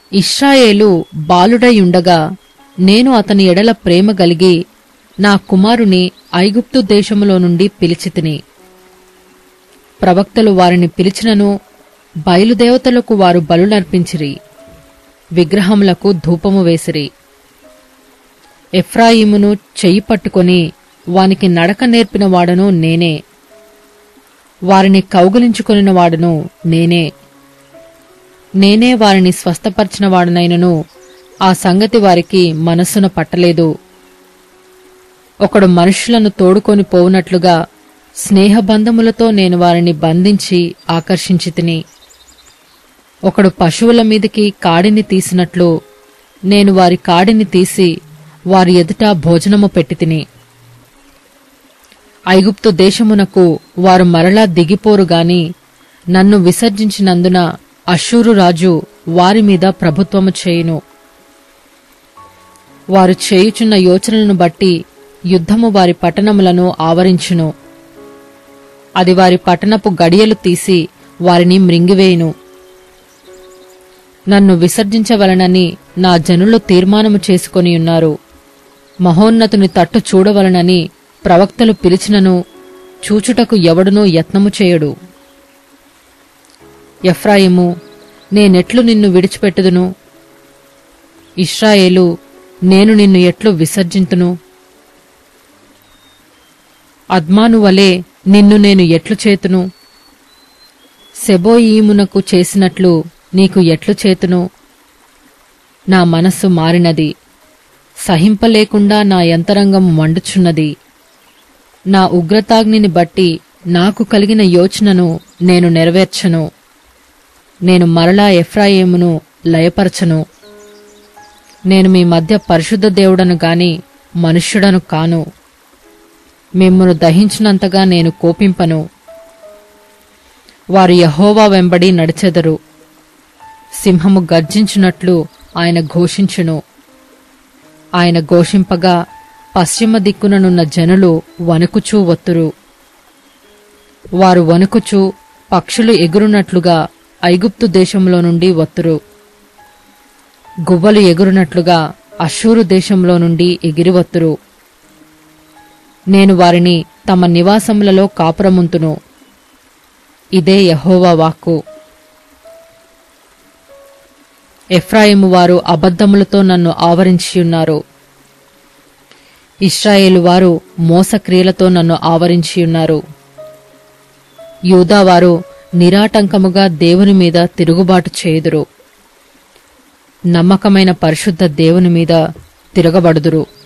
ఇష్రాయేలు బాలుడై ఉండగా నేను అతని ఎడల ప్రేమ గలిగి నా కుమారుని ఐగుప్తు దేశములో నుండి పిలిచితిని ప్రవక్తలు వారిని పిలిచినను బయలుదేవతలకు వారు బలులర్పించిరి విగ్రహములకు ధూపము వేసిరి ఎఫ్రాయిమును చెయ్యి పట్టుకొని వానికి నడక నేర్పిన వాడను నేనే వారిని కౌగిలించుకొనిన వాడను నేనే నేనే వారిని స్వస్థపరిచిన వాడనైనను ఆ సంగతి వారికి మనస్సున పట్టలేదు ఒకడు మనుషులను తోడుకొని పోవునట్లుగా స్నేహబంధములతో నేను వారిని బంధించి ఆకర్షించి తిని ఒకడు పశువుల మీదికి కాడిని తీసినట్లు నేను వారి కాడిని తీసి వారి ఎదుట భోజనము పెట్టి తిని ఐగుప్తు దేశమునకు వారు మరలా దిగిపోరు గాని నన్ను విసర్జించినందున అషూరు రాజు వారి మీద ప్రభుత్వము చేయును వారు చేయుచున్న యోచనలను బట్టి యుద్ధము వారి పట్టణములను ఆవరించును అది వారి పట్టణపు గడియలు తీసి వారిని మృంగివేయును నన్ను విసర్జించవలనని నా జనులు తీర్మానము చేసుకొని ఉన్నారు మహోన్నతుని తట్టు చూడవలనని ప్రవక్తలు పిలిచినను చూచుటకు ఎవడునూ యత్నము చేయడు ఎఫ్రాయిము నేనెట్లు నిన్ను విడిచిపెట్టుదును ఇష్రాయేలు నేను నిన్ను ఎట్లు విసర్జింతును అద్మాను వలె నిన్ను నేను ఎట్లు చేతును సెబోయీమునకు చేసినట్లు నీకు ఎట్లు చేతును నా మనస్సు మారినది సహింపలేకుండా నా యంతరంగం మండుచున్నది నా ఉగ్రతాగ్నిని బట్టి నాకు కలిగిన యోచనను నేను నెరవేర్చను నేను మరలా ఎఫ్రాయిమును లయపరచను నేను మీ మధ్య పరిశుద్ధ దేవుడను గాని మనుష్యుడను కాను మిమ్మును దహించినంతగా నేను కోపింపను వారు యహోవా వెంబడి నడిచెదరు సింహము గర్జించున్నట్లు ఆయన ఘోషించును ఆయన ఘోషింపగా పశ్చిమ దిక్కుననున్న జనులు వణుకుచూ వత్తురు వారు వణుకుచూ పక్షులు ఎగురునట్లుగా ఐగుప్తు దేశంలో నుండి వత్తురు గువ్వలు ఎగురునట్లుగా అషూరు దేశంలో నుండి ఎగిరివత్తురు నేను వారిని తమ నివాసములలో కాపురముంతును ఇదే యహోవా వాక్కు ఎఫ్రాయిము వారు అబద్ధములతో నన్ను ఆవరించియున్నారు ఇస్రాయేలు వారు మోసక్రియలతో నన్ను ఆవరించియున్నారు యూదావారు నిరాటంకముగా దేవుని మీద తిరుగుబాటు చేయుదురు నమ్మకమైన పరిశుద్ధ దేవుని మీద తిరగబడుదురు